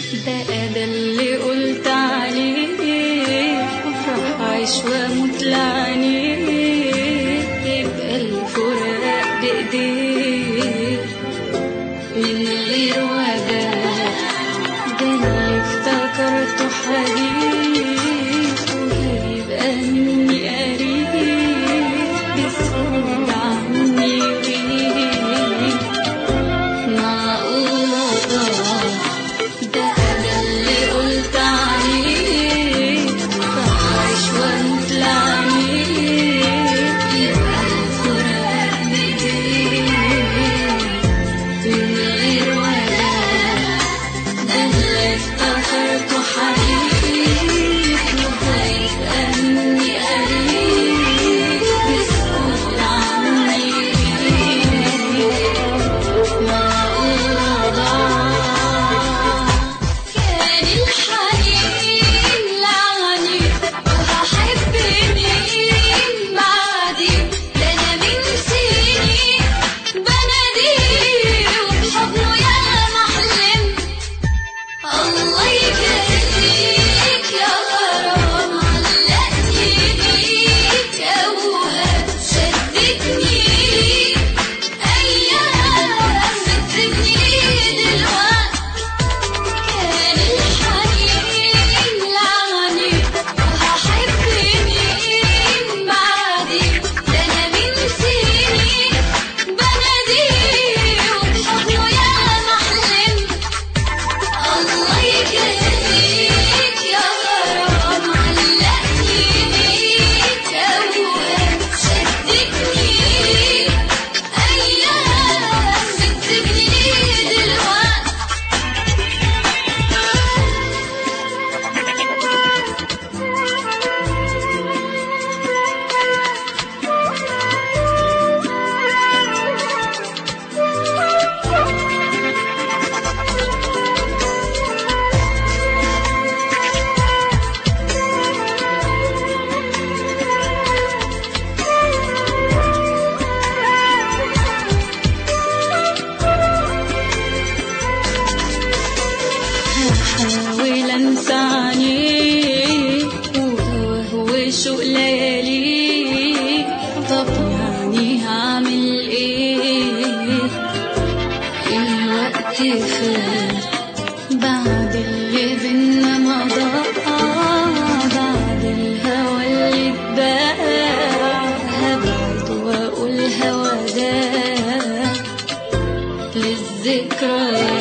بقى ده اللي قلت عليه افرح عيش واموت لعنيه يبقى الفراق بايديه من غير وداع ده اللي افتكرته حبيب وهيبقى مني قريب بيسأل عني ويغيب معقولة ضاع ده أنا اللي قلت عليه فعايش وانت لعنيه يبقى الفراق بإيديه من غير وداع ده اللي افتكرته حبيب وهيبقى مني قريب بيسأل عني معقولة ضاع كان الحنين لعني وهحب مين بعدي ده انا من سنين بناديه وبحضنه ياما حلمت الله يجازيك يا غرام علقتني بيك اوهام شدتني ايام بتسيبني دلوقتي كان الحنين لعني وهحب مين بعدي ده انا من سنين بناديه وبحضنه ياما حلمت الله يجازيك يا غرام علقني بيك اوهام شدتني ايام بتسيبني دلوقتي هحاول انسى عينيه وهو شوق ليالي طب يعني هعمل ايه الوقت فات بعد اللي بينا مضى بعد الهوى اللي اتباع هبعد واقول هوا ده للذكريات